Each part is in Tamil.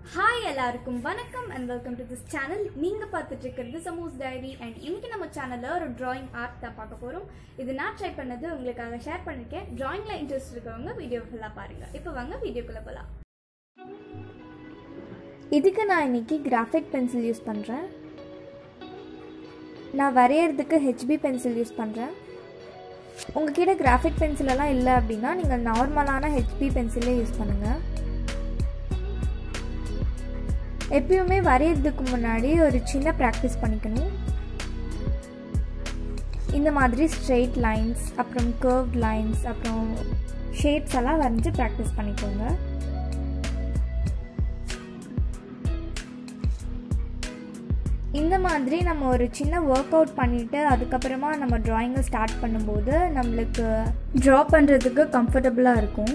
ஹாய் எல்லாருக்கும் வணக்கம் and welcome to this channel நீங்க பார்த்துட்டு இருக்கிறது சமூஸ் டைரி அண்ட் இன்னைக்கு நம்ம சேனல்ல ஒரு டிராயிங் ஆர்ட் தான் பார்க்க போறோம் இது நான் ட்ரை பண்ணது உங்களுக்காக ஷேர் பண்ணிருக்கேன் டிராயிங்ல இன்ட்ரெஸ்ட் இருக்கவங்க வீடியோ ஃபுல்லாக பாருங்க இப்போ வாங்க வீடியோக்குள்ள போகலாம் இதுக்கு நான் இன்னைக்கு கிராஃபிக் பென்சில் யூஸ் பண்ணுறேன் நான் வரையறதுக்கு ஹெச்பி பென்சில் யூஸ் பண்ணுறேன் உங்ககிட்ட கிராஃபிக் பென்சிலெல்லாம் இல்லை அப்படின்னா நீங்கள் நார்மலான ஹெச்பி பென்சிலே யூஸ் பண்ணுங்கள் எப்பயுமே வரையறதுக்கு முன்னாடி ஒரு சின்ன ப்ராக்டிஸ் பண்ணிக்கணும் இந்த மாதிரி ஸ்ட்ரெயிட் லைன்ஸ் அப்புறம் கர்வ் லைன்ஸ் அப்புறம் ஷேப்ஸ் எல்லாம் வரைஞ்சி ப்ராக்டிஸ் பண்ணிக்கோங்க இந்த மாதிரி நம்ம ஒரு சின்ன ஒர்க் அவுட் பண்ணிவிட்டு அதுக்கப்புறமா நம்ம ட்ராயிங்கை ஸ்டார்ட் பண்ணும்போது நம்மளுக்கு ட்ரா பண்ணுறதுக்கு கம்ஃபர்டபுளாக இருக்கும்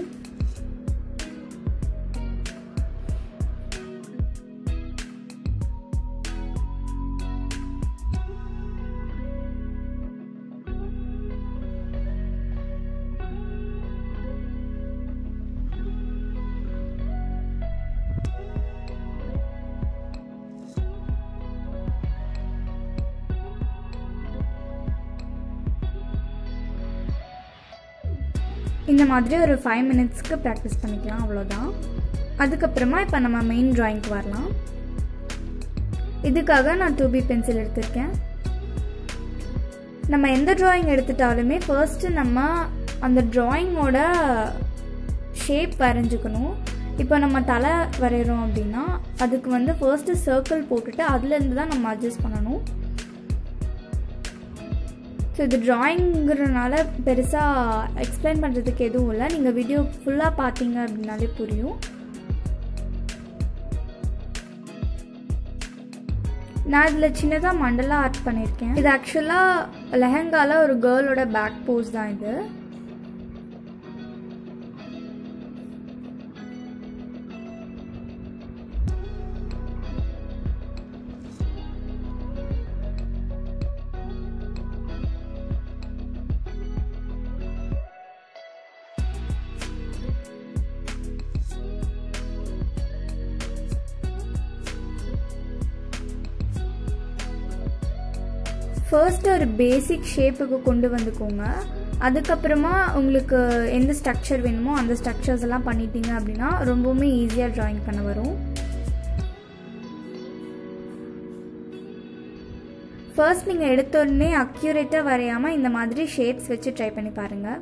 இந்த மாதிரி ஒரு ஃபைவ் மினிட்ஸ்க்கு ப்ராக்டிஸ் பண்ணிக்கலாம் அவ்வளோதான் அதுக்கப்புறமா இப்போ நம்ம மெயின் ட்ராயிங்க்கு வரலாம் இதுக்காக நான் டூ பி பென்சில் எடுத்திருக்கேன் நம்ம எந்த ட்ராயிங் எடுத்துட்டாலுமே ஃபர்ஸ்ட்டு நம்ம அந்த ட்ராயிங்கோட ஷேப் வரைஞ்சிக்கணும் இப்போ நம்ம தலை வரைகிறோம் அப்படின்னா அதுக்கு வந்து ஃபர்ஸ்ட்டு சர்க்கிள் போட்டுட்டு அதுலேருந்து தான் நம்ம அட்ஜஸ்ட் பண்ணணும் ஸோ இது ட்ராயிங்கிறனால பெருசாக எக்ஸ்பிளைன் பண்ணுறதுக்கு எதுவும் இல்லை நீங்கள் வீடியோ ஃபுல்லாக பார்த்தீங்க அப்படின்னாலே புரியும் நான் இதில் சின்னதாக மண்டலா ஆர்ட் பண்ணியிருக்கேன் இது ஆக்சுவலாக லெஹங்கால ஒரு கேர்ளோட பேக் போஸ் தான் இது ஃபர்ஸ்ட் ஒரு பேசிக் ஷேப்புக்கு கொண்டு வந்துக்கோங்க அதுக்கப்புறமா உங்களுக்கு எந்த ஸ்ட்ரக்சர் வேணுமோ அந்த ஸ்ட்ரக்சர்ஸ் எல்லாம் பண்ணிட்டீங்க அப்படின்னா ரொம்பவுமே ஈஸியாக ட்ராயிங் பண்ண வரும் ஃபர்ஸ்ட் நீங்கள் எடுத்தோடனே அக்யூரேட்டாக வரையாமல் இந்த மாதிரி ஷேப்ஸ் வச்சு ட்ரை பண்ணி பாருங்கள்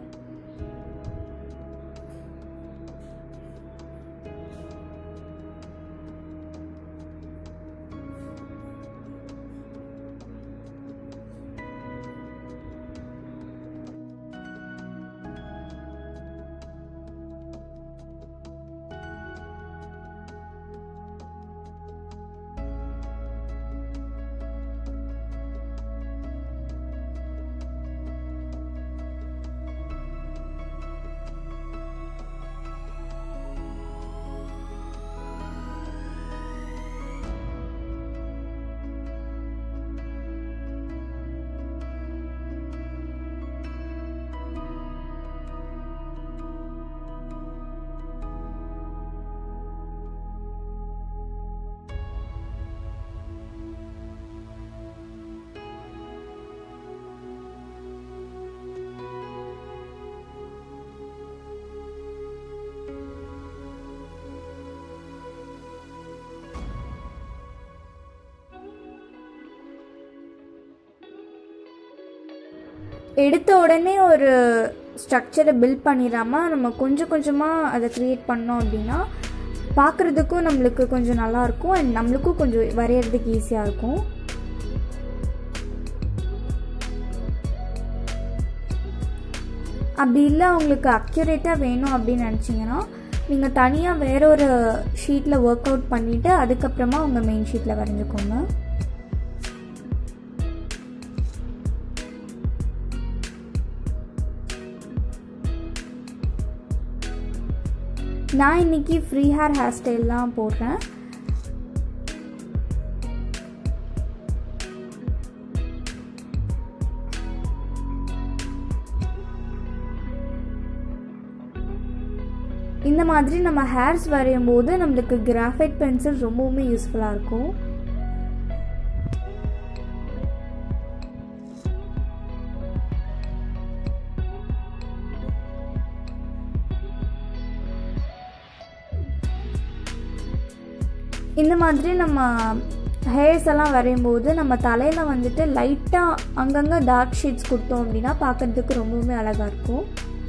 எடுத்த உடனே ஒரு ஸ்ட்ரக்சரை பில்ட் பண்ணிடாமல் நம்ம கொஞ்சம் கொஞ்சமாக அதை க்ரியேட் பண்ணோம் அப்படின்னா பார்க்குறதுக்கும் நம்மளுக்கு கொஞ்சம் நல்லாயிருக்கும் அண்ட் நம்மளுக்கும் கொஞ்சம் வரைகிறதுக்கு ஈஸியாக இருக்கும் அப்படி இல்லை உங்களுக்கு அக்யூரேட்டாக வேணும் அப்படின்னு நினச்சிங்கன்னா நீங்கள் தனியாக வேற ஒரு ஷீட்டில் ஒர்க் அவுட் பண்ணிவிட்டு அதுக்கப்புறமா உங்கள் மெயின் ஷீட்டில் வரைஞ்சிக்கோங்க நான் இன்னைக்கு ஃப்ரீ ஹேர் ஹேர் ஸ்டைல்லாம் போடுறேன் இந்த மாதிரி நம்ம ஹேர்ஸ் வரையும் போது நம்மளுக்கு கிராஃபைட் பென்சில் ரொம்பவுமே யூஸ்ஃபுல்லாக இருக்கும் இந்த மாதிரி நம்ம ஹேர்ஸ் எல்லாம் வரையும் போது நம்ம தலையில் வந்துட்டு லைட்டாக அங்கங்கே டார்க் ஷேட்ஸ் கொடுத்தோம் அப்படின்னா பார்க்குறதுக்கு ரொம்பவுமே அழகாக இருக்கும்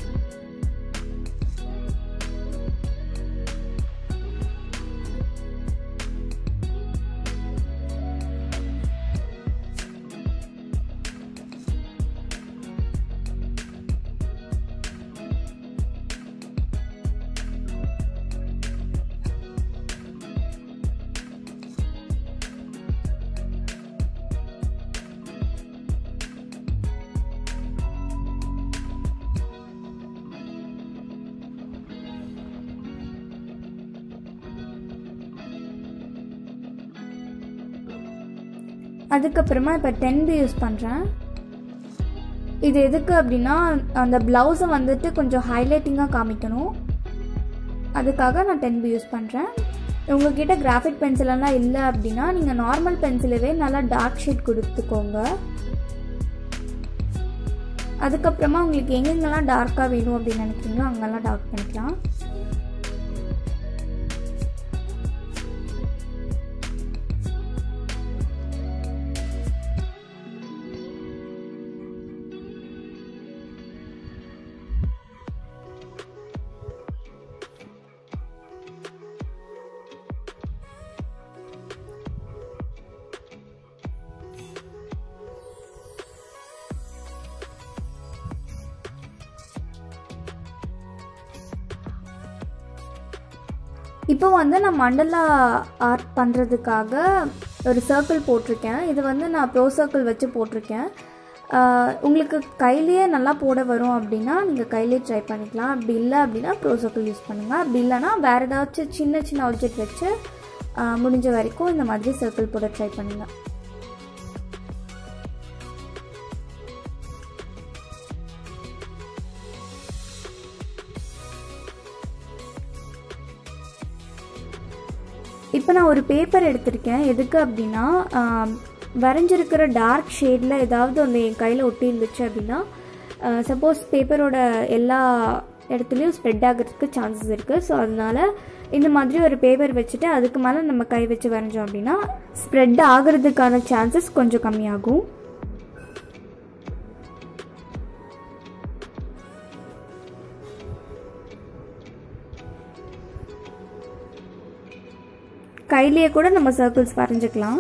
அதுக்கப்புறமா இப்போ டென் பி யூஸ் பண்ணுறேன் இது எதுக்கு அப்படின்னா அந்த ப்ளவுஸை வந்துட்டு கொஞ்சம் ஹைலைட்டிங்காக காமிக்கணும் அதுக்காக நான் டென் பி யூஸ் பண்ணுறேன் உங்ககிட்ட கிராஃபிக் பென்சிலெல்லாம் இல்லை அப்படின்னா நீங்கள் நார்மல் பென்சிலவே நல்லா டார்க் ஷேட் கொடுத்துக்கோங்க அதுக்கப்புறமா உங்களுக்கு எங்கெங்கெல்லாம் டார்க்காக வேணும் அப்படின்னு நினைக்கிறீங்களோ அங்கெல்லாம் டார்க் பண்ணிக்கலாம் இப்போ வந்து நான் மண்டலா ஆர்ட் பண்ணுறதுக்காக ஒரு சர்க்கிள் போட்டிருக்கேன் இது வந்து நான் ப்ரோ சர்க்கிள் வச்சு போட்டிருக்கேன் ஆஹ் உங்களுக்கு கையிலேயே நல்லா போட வரும் அப்படின்னா நீங்கள் கையிலேயே ட்ரை பண்ணிக்கலாம் அப்படி இல்லை அப்படின்னா ப்ரோ சர்க்கிள் யூஸ் பண்ணுங்கள் அப்படி இல்லைன்னா வேறு ஏதாச்சும் சின்ன சின்ன ஆப்ஜெக்ட் வச்சு ஆஹ் முடிஞ்ச வரைக்கும் இந்த மாதிரி சர்க்கிள் போட ட்ரை பண்ணுங்கள் இப்போ நான் ஒரு பேப்பர் எடுத்திருக்கேன் எதுக்கு அப்படின்னா ஆம், வரைஞ்சிருக்கிற டார்க் ஷேடில் ஏதாவது ஒன்று என் கையில் ஒட்டி இருந்துச்சு அப்படின்னா சப்போஸ் பேப்பரோட எல்லா இடத்துலையும் ஸ்ப்ரெட் ஆகிறதுக்கு சான்சஸ் இருக்குது ஸோ அதனால இந்த மாதிரி ஒரு பேப்பர் வச்சுட்டு அதுக்கு மேலே நம்ம கை வச்சு வரைஞ்சோம் அப்படின்னா ஸ்ப்ரெட் ஆகிறதுக்கான சான்சஸ் கொஞ்சம் கம்மியாகும் கையிலேயே கூட நம்ம சர்க்கிள்ஸ் வரைஞ்சிக்கலாம்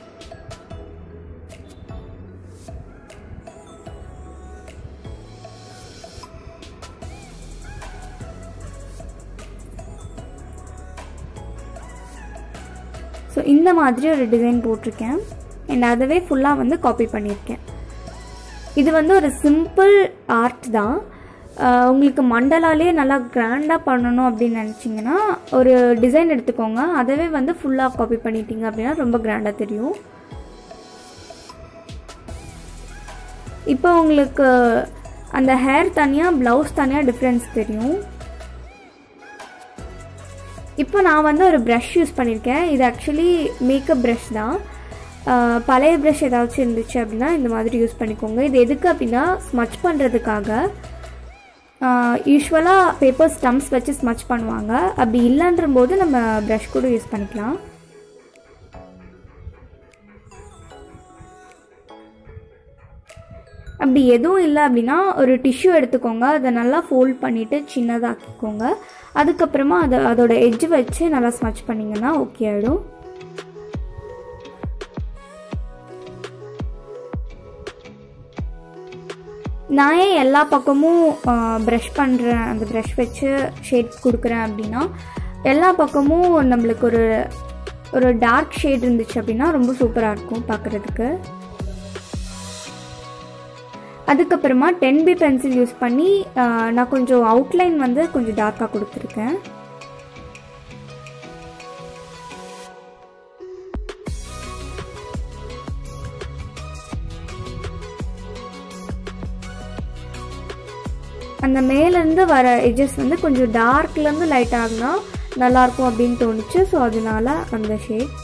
ஸோ இந்த மாதிரி ஒரு டிசைன் போட்டிருக்கேன் அண்ட் அதவே ஃபுல்லாக வந்து காப்பி பண்ணியிருக்கேன் இது வந்து ஒரு சிம்பிள் ஆர்ட் தான் ஆஹ் உங்களுக்கு மண்டலாலே நல்லா கிராண்டாக பண்ணணும் அப்படின்னு நினச்சிங்கன்னா ஒரு டிசைன் எடுத்துக்கோங்க அதவே வந்து ஃபுல்லாக காப்பி பண்ணிட்டீங்க அப்படின்னா ரொம்ப கிராண்டாக தெரியும் இப்போ உங்களுக்கு அந்த ஹேர் தனியாக ப்ளவுஸ் தனியாக டிஃப்ரென்ஸ் தெரியும் இப்போ நான் வந்து ஒரு ப்ரஷ் யூஸ் பண்ணியிருக்கேன் இது ஆக்சுவலி மேக்கப் ப்ரஷ் தான் ஆஹ் பழைய ப்ரஷ் ஏதாச்சும் இருந்துச்சு அப்படின்னா இந்த மாதிரி யூஸ் பண்ணிக்கோங்க இது எதுக்கு அப்படின்னா ஸ்மச் பண்ணுறதுக்காக யூஸ்வலாக பேப்பர் ஸ்டம்ப்ஸ் வச்சு ஸ்மச் பண்ணுவாங்க அப்படி இல்லைன்ற போது நம்ம ப்ரஷ் கூட யூஸ் பண்ணிக்கலாம் அப்படி எதுவும் இல்லை அப்படின்னா ஒரு டிஷ்யூ எடுத்துக்கோங்க அதை நல்லா ஃபோல்ட் பண்ணிவிட்டு சின்னதாக்கிக்கோங்க அதுக்கப்புறமா அதை அதோட எட்ஜ் வச்சு நல்லா ஸ்மச் பண்ணிங்கன்னா ஓகே ஆகிடும் நான் ஏன் எல்லா பக்கமும் ப்ரஷ் பண்ணுறேன் அந்த ப்ரஷ் வச்சு ஷேட் கொடுக்குறேன் அப்படின்னா எல்லா பக்கமும் நம்மளுக்கு ஒரு ஒரு டார்க் ஷேட் இருந்துச்சு அப்படின்னா ரொம்ப சூப்பராக இருக்கும் பார்க்குறதுக்கு அதுக்கப்புறமா டென் பி பென்சில் யூஸ் பண்ணி ஆஹ், நான் கொஞ்சம் அவுட்லைன் வந்து கொஞ்சம் டார்க்காக கொடுத்துருக்கேன் அந்த மேலேருந்து வர எஜஸ் வந்து கொஞ்சம் டார்க்லேருந்து லைட் ஆகுனா நல்லாயிருக்கும் அப்படின்னு தோணுச்சு ஸோ அதனால அந்த ஷேட்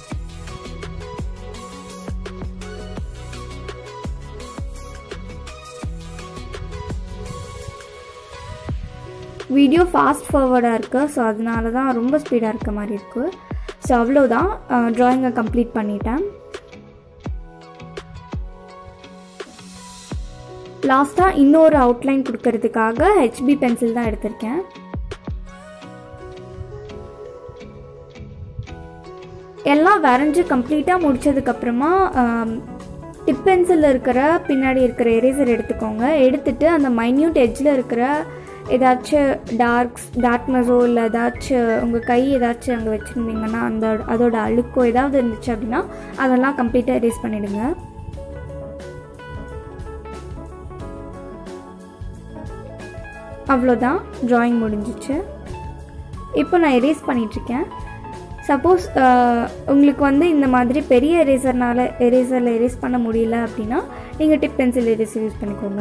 வீடியோ ஃபாஸ்ட் ஃபார்வர்டாக இருக்குது ஸோ அதனால தான் ரொம்ப ஸ்பீடாக இருக்க மாதிரி இருக்குது ஸோ அவ்வளோதான் ட்ராயிங்கை கம்ப்ளீட் பண்ணிட்டேன் லாஸ்ட்டாக இன்னொரு அவுட்லைன் கொடுக்கறதுக்காக ஹெச்பி பென்சில் தான் எடுத்திருக்கேன் எல்லாம் வரைஞ்சி கம்ப்ளீட்டாக முடிச்சதுக்கப்புறமா டிப் பென்சிலில் இருக்கிற பின்னாடி இருக்கிற எரேசர் எடுத்துக்கோங்க எடுத்துட்டு அந்த மைன்யூட் எட்ஜில் இருக்கிற ஏதாச்சும் டார்க்ஸ் டார்க்னஸோ இல்லை ஏதாச்சும் உங்கள் கை ஏதாச்சும் அங்கே வச்சுருந்தீங்கன்னா அந்த அதோட அழுக்கோ ஏதாவது இருந்துச்சு அப்படின்னா அதெல்லாம் கம்ப்ளீட்டாக எரேஸ் பண்ணிவிடுங்க அவ்வளோதான் ட்ராயிங் முடிஞ்சிச்சு இப்போ நான் எரேஸ் பண்ணிகிட்ருக்கேன் சப்போஸ் உங்களுக்கு வந்து இந்த மாதிரி பெரிய எரேசர்னால் எரேசரில் எரேஸ் பண்ண முடியல அப்படின்னா நீங்கள் டிப் பென்சில் எரேசர் யூஸ் பண்ணிக்கோங்க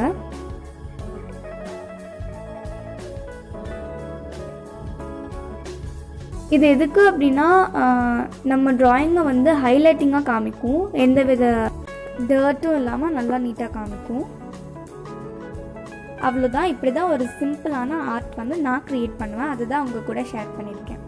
இது எதுக்கு அப்படின்னா நம்ம ட்ராயிங்கை வந்து ஹைலைட்டிங்காக காமிக்கும் எந்த வித டர்ட்டும் இல்லாமல் நல்லா நீட்டாக காமிக்கும் அவ்வளோதான் இப்படி தான் ஒரு சிம்பிளான ஆர்ட் வந்து நான் க்ரியேட் பண்ணுவேன் அதுதான் உங்கள் கூட ஷேர் பண்ணியிருக்கேன்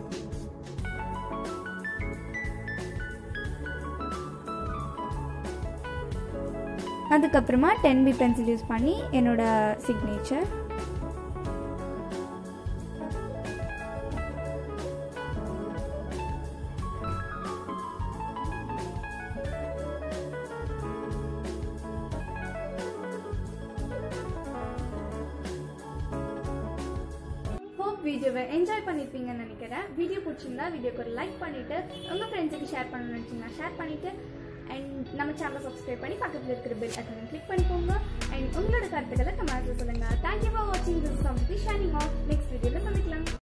அதுக்கப்புறமா டென் பி பென்சில் யூஸ் பண்ணி என்னோட சிக்னேச்சர் ஹோப் வீடியோவை என்ஜாய் பண்ணியிருப்பீங்கன்னு நினைக்கிறேன் வீடியோ பிடிச்சிருந்தா வீடியோக்கு ஒரு லைக் பண்ணிவிட்டு உங்கள் ஃப்ரெண்ட்ஸுக்கு ஷேர் பண்ணணும்னு நினச்சிங்கன்னா ஷேர் பண்ணிவிட்டு அண்ட் நம்ம சேனலை சப்ஸ்கிரைப் பண்ணி பக்கத்தில் இருக்கிற பெல் ஐக்கனை கிளிக் பண்ணிக்கோங்க அண்ட் உங்களோட கருத்துக்களை கமெண்ட்ஸில் சொல்லுங்கள் தேங்க்யூ